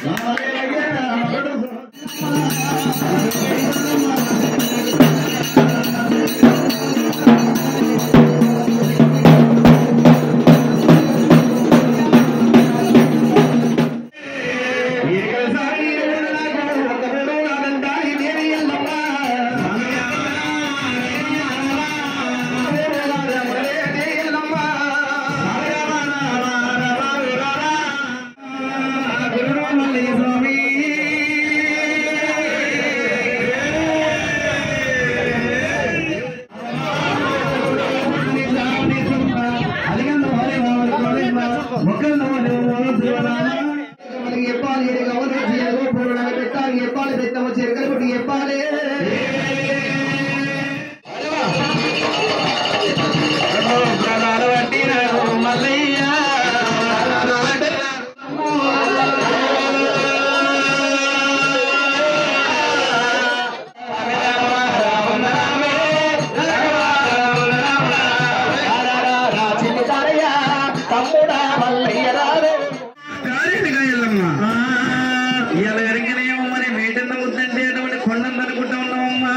కారేదిగా ఎల్లమ్మ ఇవాళ ఎరిగినేమో మరి మీటన్న ముద్దంటే అటువంటి కొండంత అనుకుంటా ఉన్నామమ్మా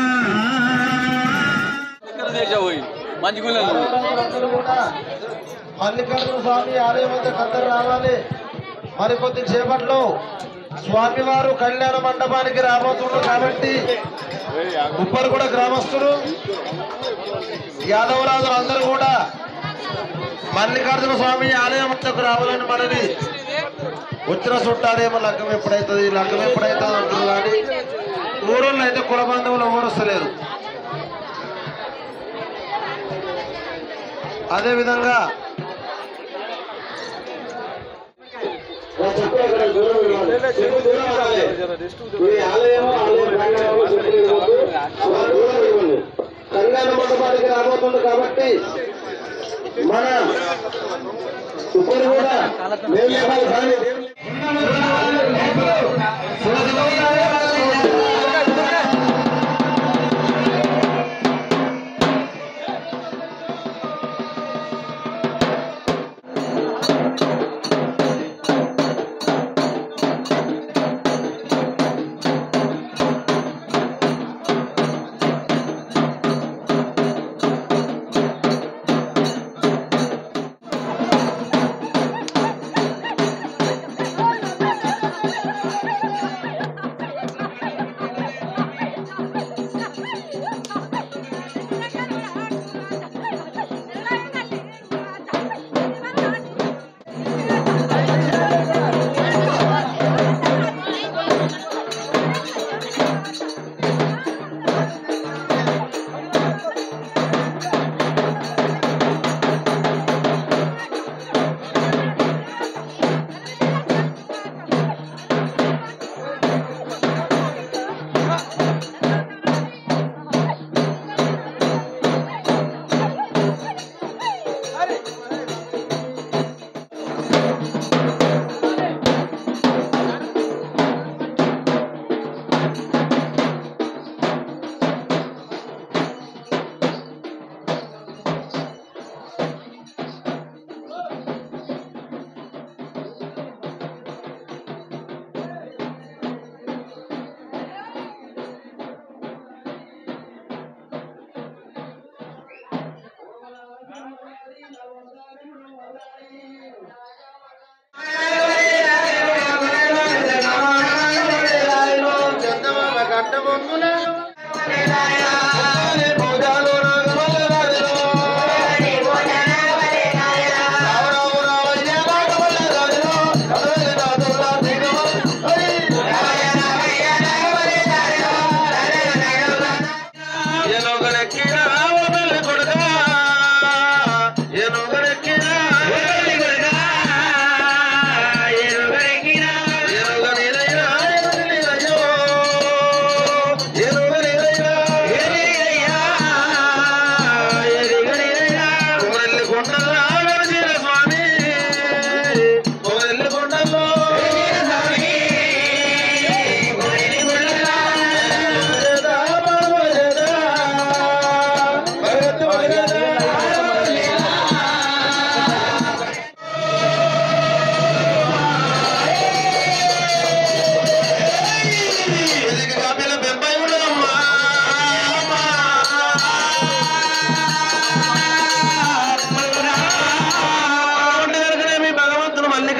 మంచిగులేదు మల్లికార్జున స్వామి ఆలయం వద్ద కద్దరు రావాలి మరి కొద్ది సేపట్లో స్వామివారు కళ్యాణ మండపానికి రాబోతున్నారు కాబట్టి ఉప్పరగూడ గ్రామస్తులు యాదవరాజులు అందరూ కూడా మల్లికార్జున స్వామి ఆలయం వద్దకు రావాలని మనవి వచ్చిన చుట్టాలేమో లగ్గం ఎప్పుడైతుంది లగ్గం ఎప్పుడైతుంది అంటారు కానీ ఊరోళ్ళు అయితే కుల బంధువులు ఎవరు వస్తలేరు అదేవిధంగా కళ్యాణ మండపానికి రాబోతుంది కాబట్టి మన ఇప్పుడు కూడా మేము ఇవ్వాలి కానీ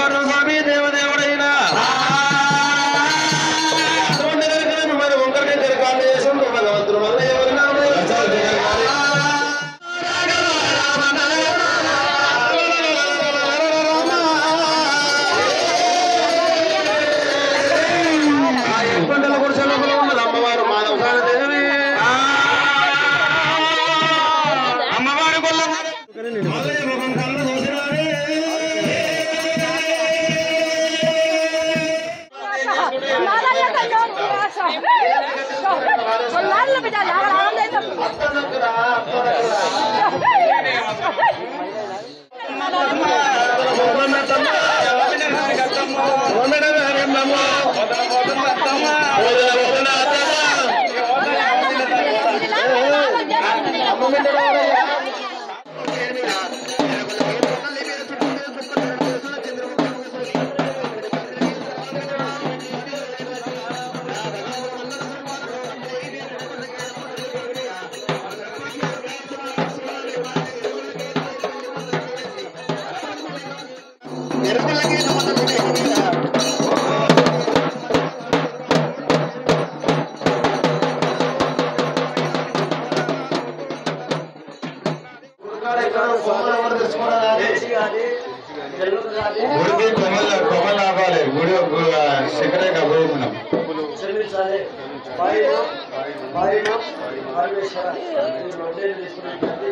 బంగారు స్వామి దేవదేవుడైన అటువంటి కనుక మరి ఒకరికి తిరగాలి దేశం భగవంతుడు వల్ల ఎవరి నామం ఆ ఎక్కుండల గుడిసె లోపల ఉన్నది అమ్మవారు మాధవసాన దేవి అమ్మవారి కొల్ల ముఖం కళ్ళు చూసినారే గుడికి కొమ్మల కొమ్మలు ఆపాలి గుడి శిఖరే కబోకున్నాం శ్రమించాలి బాయిలో బాయిలో పరమేశ్వర ఈ రొట్టెలు తీసుకున్నటువంటి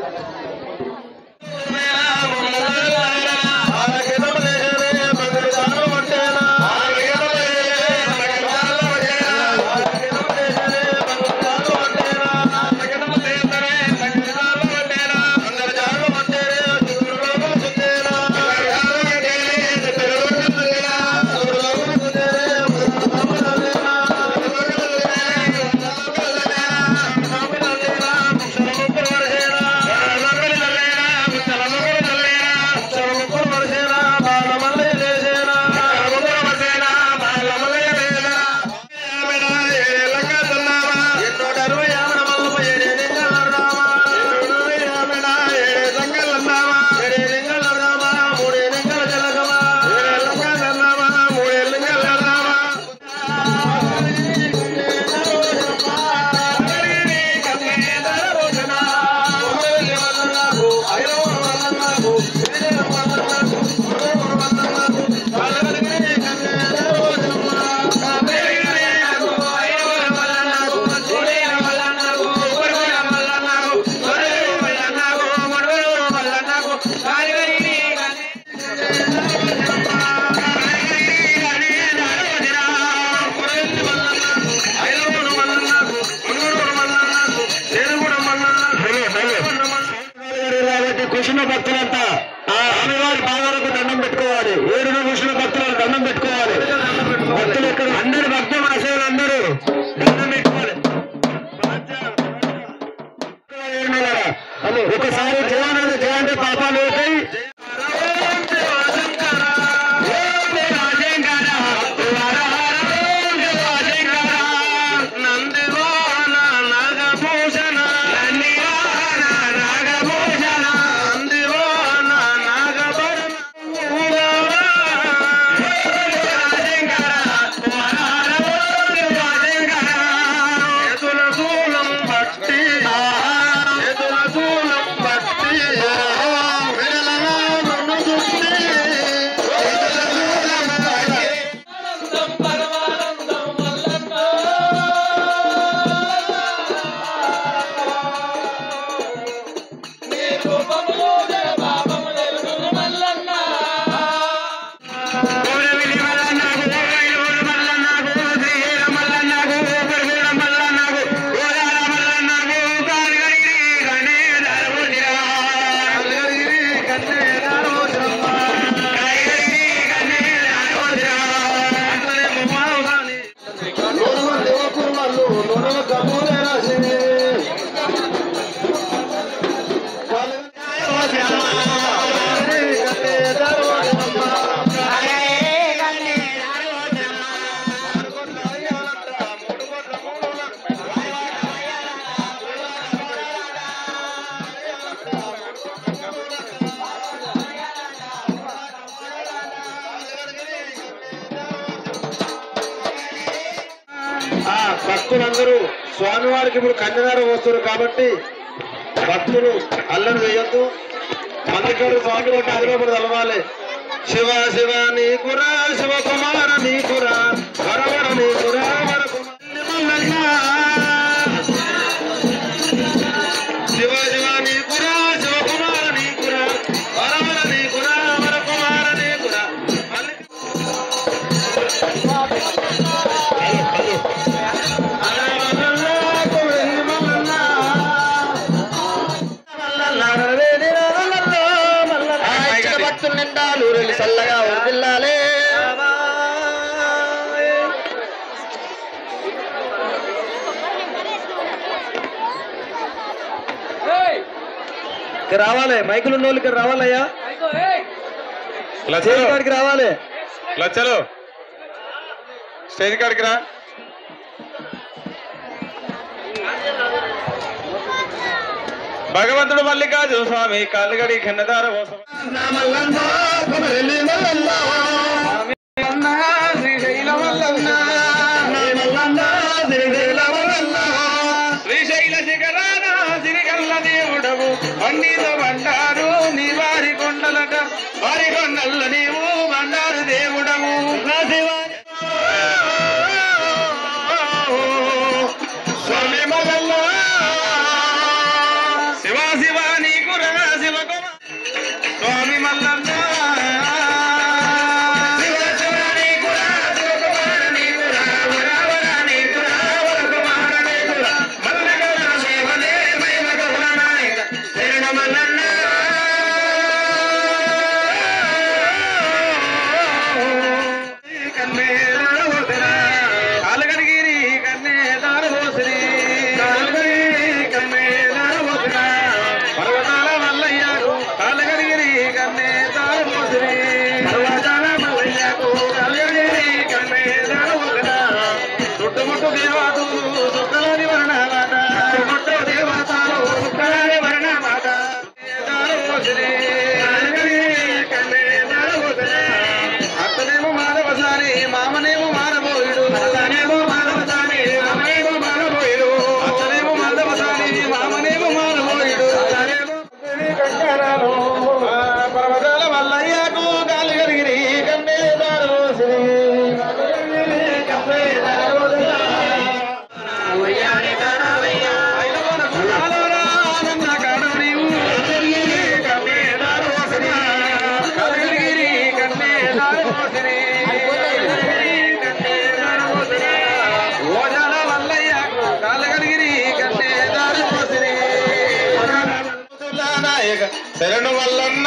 కాబట్టి కృష్ణ భక్తులంతా ఆ స్వామివారి పాదాలకు దండం పెట్టుకోవాలి ఏడున కృష్ణ భక్తులకు దండం పెట్టుకోవాలి భక్తులు ఇక్కడ అందరు భక్తులు అసలు అందరూ దండం పెట్టుకోవాలి ఒకసారి జయానంద జయంతి పాపాలు అవుతాయి నందివాన నాగభూషణ నందివాన నాగభూషణ నందివాన ఆ భక్తులందరూ స్వామివారికి ఇప్పుడు కన్యదారం వస్తారు కాబట్టి భక్తులు అల్లం వేయొద్దు మందికాడు స్వామి ఒకటి అదిలోపడి తలవాలి శివ శివ నీకురా శివకుమార నీకురా వరవర నీకురా వర శివ శివ నీకురా శివకుమార నీకురా వరవర నీకురా వర కుమార నీకురా మల్లి భక్తులు నిండాలు రెల్లి చల్లగా వర్దిల్లాలే రావాలి మైకులు ఉన్న వాళ్ళకి రావాలయ్యా స్టేజ్ కాడికి రావాలి లచ్చలు స్టేజ్ కాడికి రా భగవంతుడు మల్లికార్జున స్వామి కాళ్ళగడి ఖన్నదార కోసం శ్రీశైల శిఖరాన సిరిగల్ల దేవుడవు పండిత బండారు నీ వారి కొండలట వారి కొండల్ల నీవు బండారు దేవుడవు స్వామి మల్లన్న శివ శివ నీకు రా శివ స్వామి మల్లన్న శివ శివ నీకు రా శివ కుమార నీకు రా వర వర నీకు రా వర కుమార నీకు రా మల్లగల శివనే మహిమ గౌర నాయక శరణ మల్లన్న కాలగడిగిరి కన్నే దారబోసిరి కాలగడిగిరి కన్నే దారబోసిరా పర్వతాల మల్లయ్యకు కాలగడిగిరి కన్నే దారబోసిరి పర్వతాల మల్లయ్యకు కాలగడిగిరి కన్నే దారబోసిరా చుట్టుముట్టు దేవాతులు చుక్కలని వర్ణమాట చుట్టుముట్టు దేవతలు చుక్కలని వర్ణమాట దారబోసిరి కాలగడిగిరి కన్నే దారబోసిరా అత్తనేమో మాధవసారి మామనేమో మానబోయుడు అత్తనేమో మాధవసారి మామనేమో మానబోయుడు అత్తనేమో మాధవసారి మామనేమో మానబోయుడు అత్తనేమో కంకణాలు ఆ పర్వతాల మల్లయ్యకు గాలి కలిగిరి కన్నేదారు శ్రీ శరణు వల్లన్న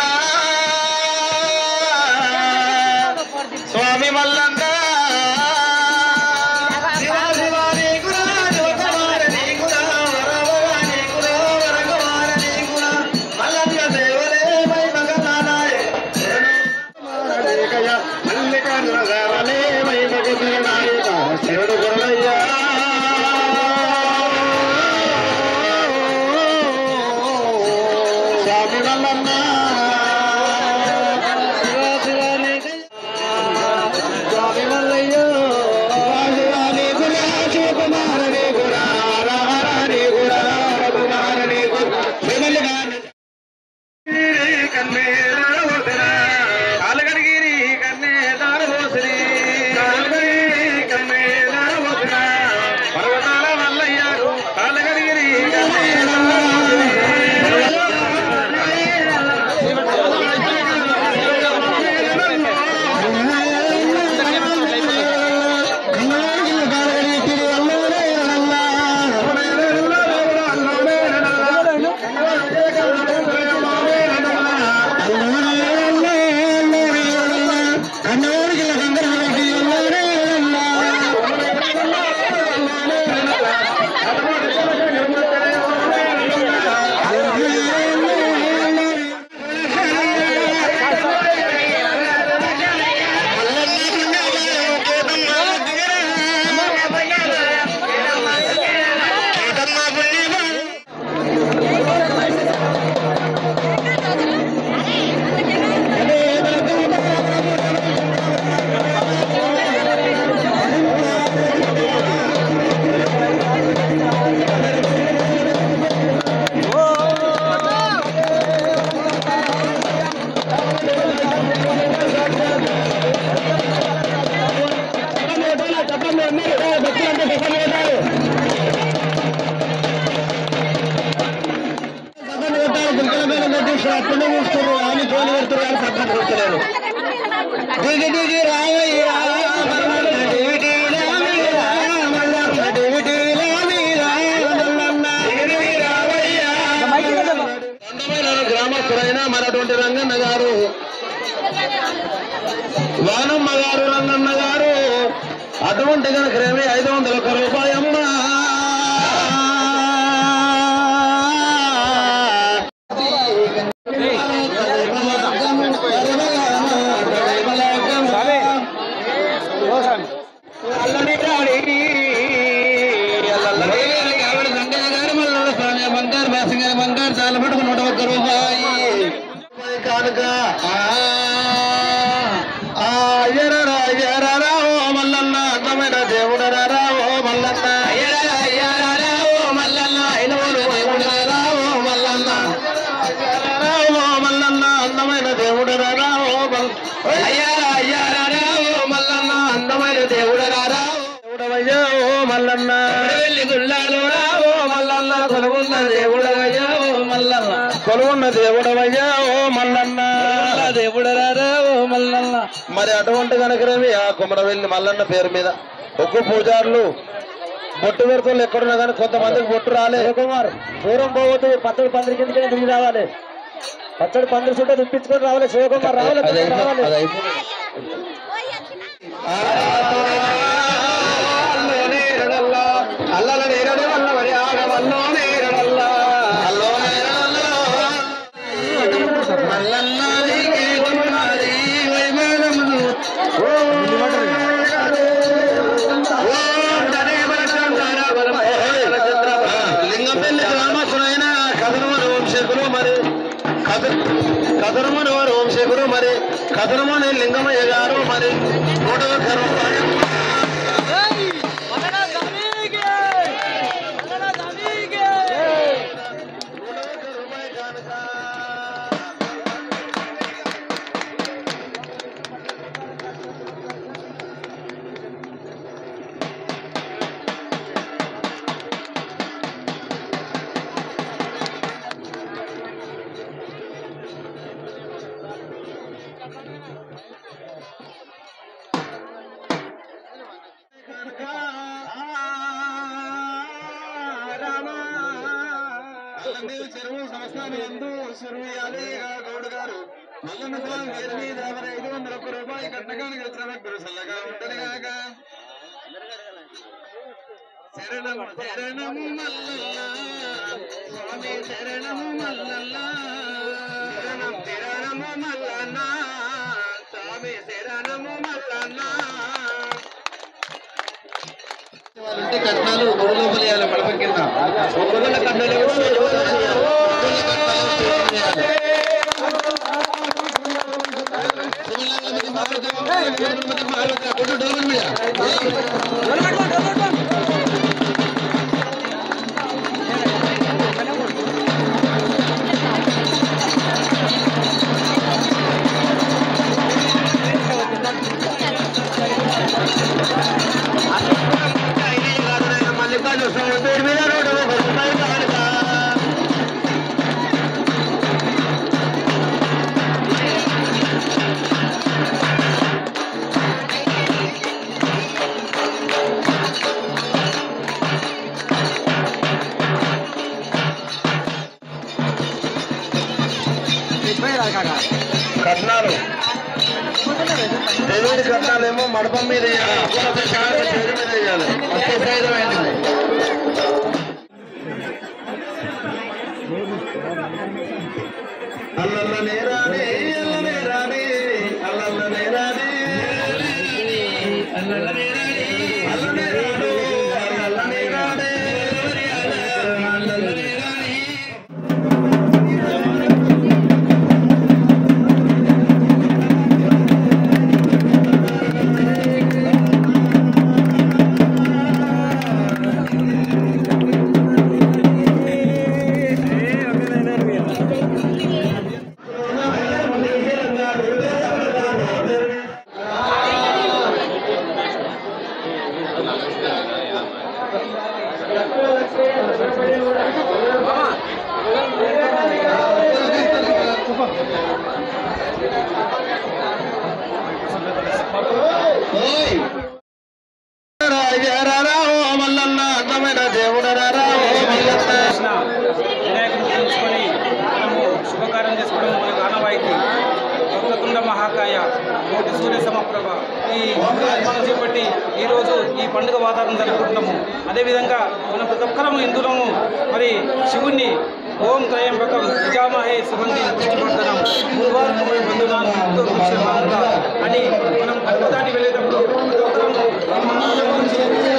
స్వామి మల్లన్న శివ శివ నీకురా, శివకుమార నీకురా, వరవర నీకురా, వరకుమార నీకురా, మల్లన్న దేవరే మహిమ గల నాయక. శరణు నాయకయ్య, మల్లికార్జున దేవరే మహిమ గల నాయక. శరణు గురుడయ్యా. స్వామి మల్లన్న శివ శివ నీకయ్య. స్వామి మల్లయ్య శివాని గురా శివకుమారని గురా రారాని గురా రఘుమారని గురా విమలిగాని కన్నే దారబోసిరా కాలగడిగిరి కన్నే దారబోసిరి కాలగడిగిరి కన్నే దారబోసిరా అంటే సెకండ్ కొట్టాలి సెకండ్ కొట్టాలి గుంకల మీద కొట్టేసి అట్లనే చూస్తారు ఆమె ఫోన్ పెడుతున్నారు కానీ సెకండ్ కొట్టలేరు దిగి దిగి రావయ్య దిగి గ్రామస్తులైన మనటువంటి రంగన్న గారు వానమ్మ గారు రంగన్న గారు అటువంటి కనుక రేమి ఐదు వందల ఒక్క రూపాయమ్మ అల్లని రాడి అల్లల్లని కావడి సంగయ్య గారు మల్లన్న స్వామి బంగారు బాసింగ్ గారి బంగారు చాలా పట్టుకు నూట ఒక్క రూపాయి కానుక ఆ ఎరరా ఎరరా ఓ మల్లన్న అందమైన దేవుడరా ఓ మల్లన్న ఎరరా ఎరరా ఓ మల్లన్న ఐనవరు దేవుడరా ఓ మల్లన్న ఎరరా ఓ మల్లన్న అందమైన దేవుడరా ఓ మల్ల అయ్యారా అయ్యారా ఓ మల్లన్న అందమైన దేవుడరా దేవుడవయ్యా ఓ మల్లన్న వెళ్ళి గుళ్ళాలు ఓ మల్లన్న కొలుగున్న దేవుడవయ్యా ఓ మల్లన్న కొలుగున్న దేవుడవయ్యా ఓ మల్లన్న దేవుడరా ఓ మల్లన్న మరి అటువంటి కనుకనేమి ఆ కుమరవెల్లి మల్లన్న పేరు మీద ఒక్క పూజారులు బొట్టు పెడుతులు ఎక్కడున్నా కానీ కొంతమందికి బొట్టు రాలే కుమార్ దూరం పోవద్దు పచ్చడి పందిరి కిందకే దిగి రావాలి పచ్చడి పందిరి చుట్టూ తిప్పించుకొని రావాలి శివకుమార్ రావాలి రావాలి అల్లల నేరడే వల్ల మరి ఆగవల్లో నేరడల్ల అల్లో నేరడల్ల మల్లన్న నీకే ఉన్నది వైమానములు ఓ లింగంపల్లి గ్రామస్తులైన కథనమని వంశకులు మరి కథనమని వారు వంశకులు మరి కథనమని లింగమయ్య గారు మరి నూట ఒక్క రూపాయలు అల్లమేలు చెరువు సంస్థానం నందు చెరువు యాదయ్య గౌడ్ గారు మల్లన్న స్వామి పేరు మీద మరి ఐదు వందల ఒక్క రూపాయి కట్టగానే కలిసిన భక్తులు చల్లగా ఉంటది కాక శరణము శరణము మల్లన్న స్వామి శరణము మల్లన్న శరణం శరణము మల్లన్న స్వామి శరణము మల్లన్న వాళ్ళంటే కట్నాలు గుడి లోపల వేయాలి మడప కింద ఒక్కొక్కళ్ళ కట్నాలు ఏమో ఒక్కొక్కళ్ళ కట్నాలు స్టోర్ చేయాలి. శివలింగపతి మహారాజు, గణపతి మహారాజు, కొట్టు డోలు మీద. మల్లికార్జున స్వామి పేరు మీద నూట ఒక రూపాయి కానుక. కట్నాలు దేవుడి కట్నాలేమో మడపం మీద వేయాలి. అప్పుల ప్రసాదం పేరు మీద వేయాలి. అత్యవసరమైనది. అల్లల్ల నేరానే అల్ల నేరానే అల్లల్ల నేరానే అల్లల్ల నేరానే అల్ల నేరాడు అల్లల్ల నేరానే అల్లల్ల నేరానే సూర్య సమప్రభ ఈ మనం చేపట్టి ఈరోజు ఈ పండుగ వాతావరణం జరుపుకుంటున్నాము అదేవిధంగా మనం ప్రతి ఒక్కరము హిందువులము మరి శివుణ్ణి ఓం త్రయంబకం నిజామహే సుగంధి పుష్టివర్ధనం గురువారం బంధునాలు ఎంతో వృక్షమానుగా అని మనం అద్భుతాన్ని వెళ్ళేటప్పుడు ప్రతి ఒక్కరము ఈ మహాత్మ గురించి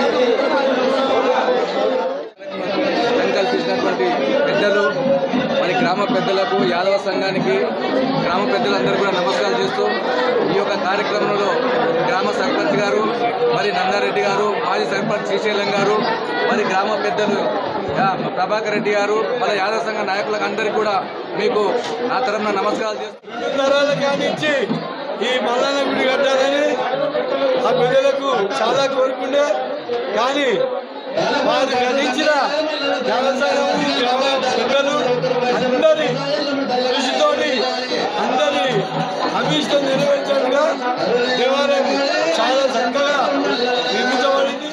కల్పించినటువంటి పెద్దలు మరి గ్రామ పెద్దలకు యాదవ సంఘానికి గ్రామ పెద్దలందరూ కూడా నమస్కారం చేస్తూ ఈ యొక్క కార్యక్రమంలో గ్రామ సర్పంచ్ గారు మరి నందారెడ్డి గారు మాజీ సర్పంచ్ శ్రీశైలం గారు మరి గ్రామ పెద్దలు ఆ, ప్రభాకర్ రెడ్డి గారు మన యాదవ సంఘ నాయకులకు అందరికీ కూడా మీకు నా తరఫున నమస్కారాలు చేస్తూ తరాల కానించి ఈ మల్లన్న గుడి కట్టాలని ఆ ప్రజలకు చాలా కోరుకుండే కానీ వారు గణించిన వ్యవసాయం గ్రామ పెద్దలు అందరి కృషితోటి అందరి అభీష్టం నెరవేర్చేట్టుగా దేవాలయం చాలా చక్కగా నిర్మించబడింది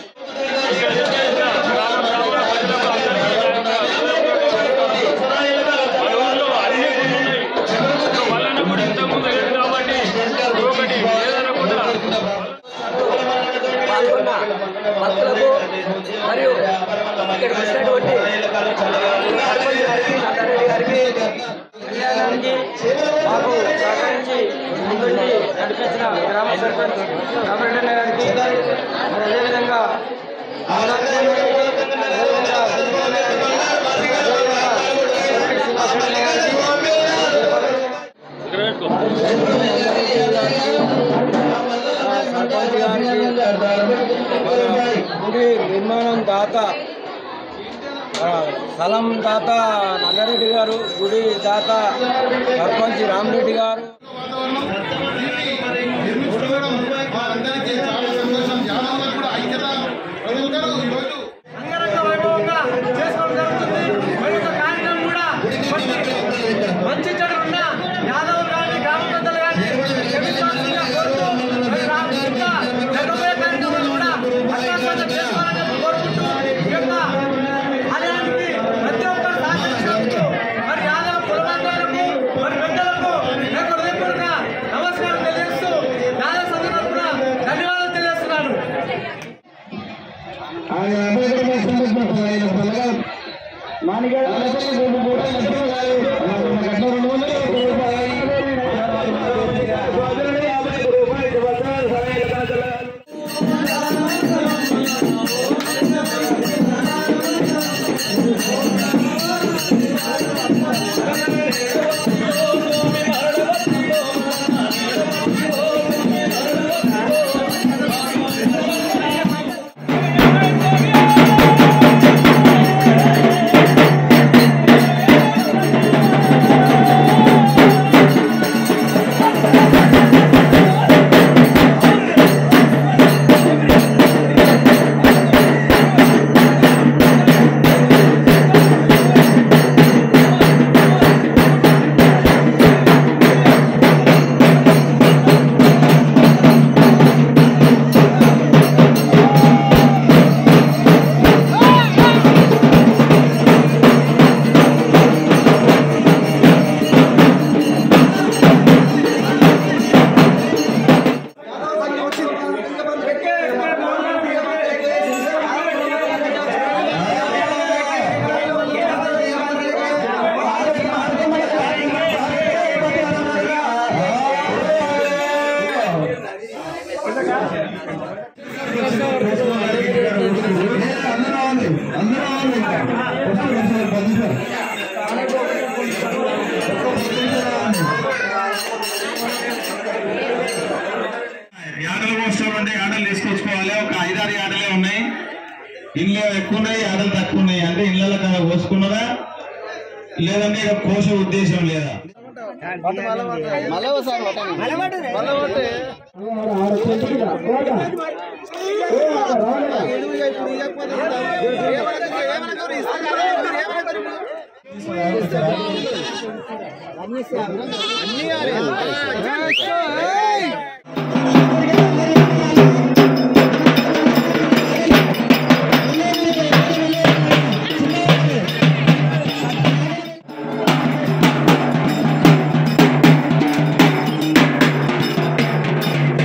పాల్గొన్న భక్తులకు మరియు ఇక్కడికి వచ్చినటువంటి సర్పంచ్ గారికి నందారెడ్డి గారికి కళ్యాణానికి మాకు సహకరించి ముందుండి నడిపించిన గ్రామ సర్పంచ్ రామరెడ్డి గారికి మరి అదేవిధంగా అదేవిధంగా సర్పంచ్ గారికి మన గుడి నిర్మాణం దాత మన స్థలం దాత నల్లరెడ్డి గారు గుడి దాత సర్పంచ్ రామరెడ్డి గారు అంగరంగ వైభవంగా చేసుకోవడం జరుగుతుంది మరి యొక్క కార్యక్రమం కూడా మంచి మంచి చెడు ఉన్న యాదవ్ కానీ గ్రామ పెద్దలు కానీ క్షమించాల్సిందిగా కోరుతూ మరి రా- ఇంకా జరగబోయే కార్యక్రమాలు కూడా అత్యాసంగా చేసుకోవాలని కోరుకుంటూ ఈ యొక్క ఆలయానికి ప్రతి ఒక్కరు సహకరించినందుకు మరి యాదవ్ కులబంధువులకు మరి పెద్దలకు నాకు హృదయపూర్వక నమస్కారం తెలియజేస్తూ యాదవ్ సంఘటన కూడా ధన్యవాదాలు తెలియజేస్తున్నాను యాడలు పోస్తారు అంటే యాడలు తీసుకొచ్చుకోవాలి ఒక ఐదారు యాడలే ఉన్నాయి ఇండ్లు ఎక్కువ ఉన్నాయి యాడలు తక్కువ ఉన్నాయి అంటే ఇళ్ళలో కదా పోసుకున్నదా లేదంటే ఇక కోసే ఉద్దేశం లేదా ¡Vamos!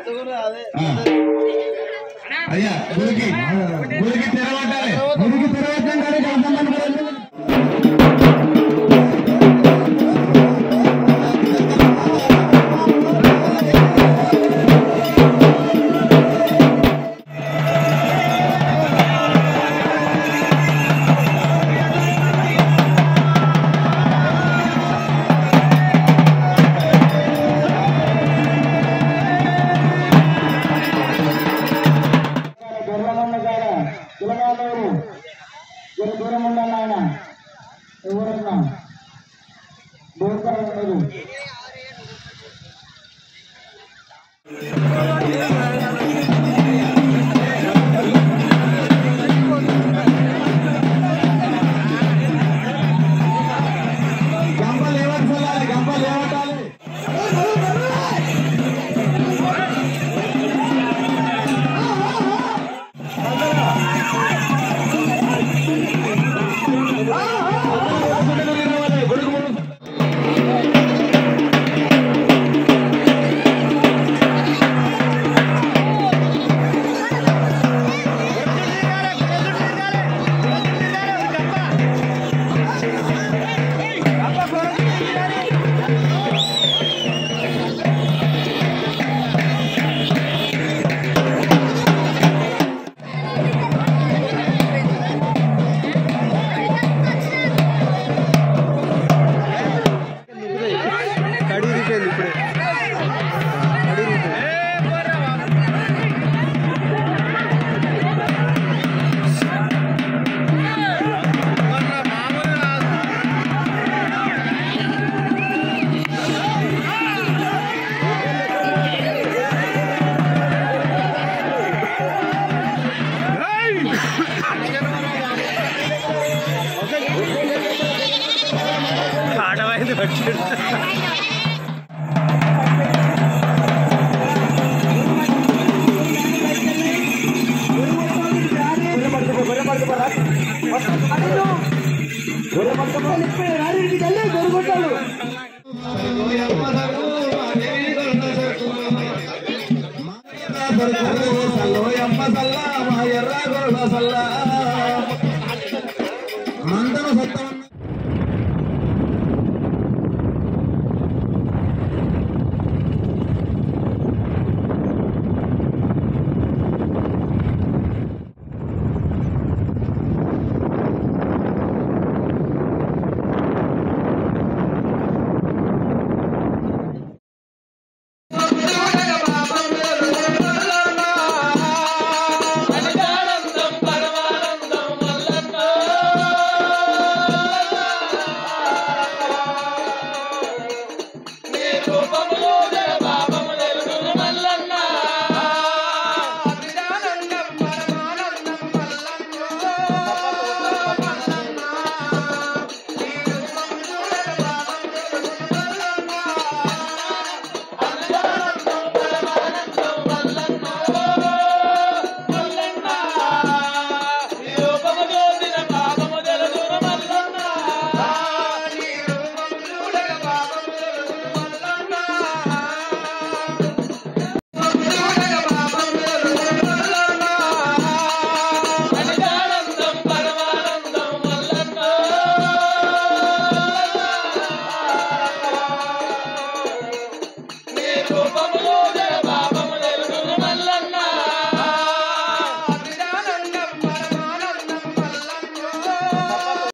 అయ్యా గుడికి గుడికి తెరవట్టాలి గుడికి తెరవటం కానీ కలసమ్మని కూడా గర్వమన్న కాడ కులగాలేరు జర దూరం ఉండాలి ఆయన ఎవరన్నా దూరం మీరు గంపలు ఏమట్టాలి గంపలు ఏమట్టాలి మందన సత్తం రూపము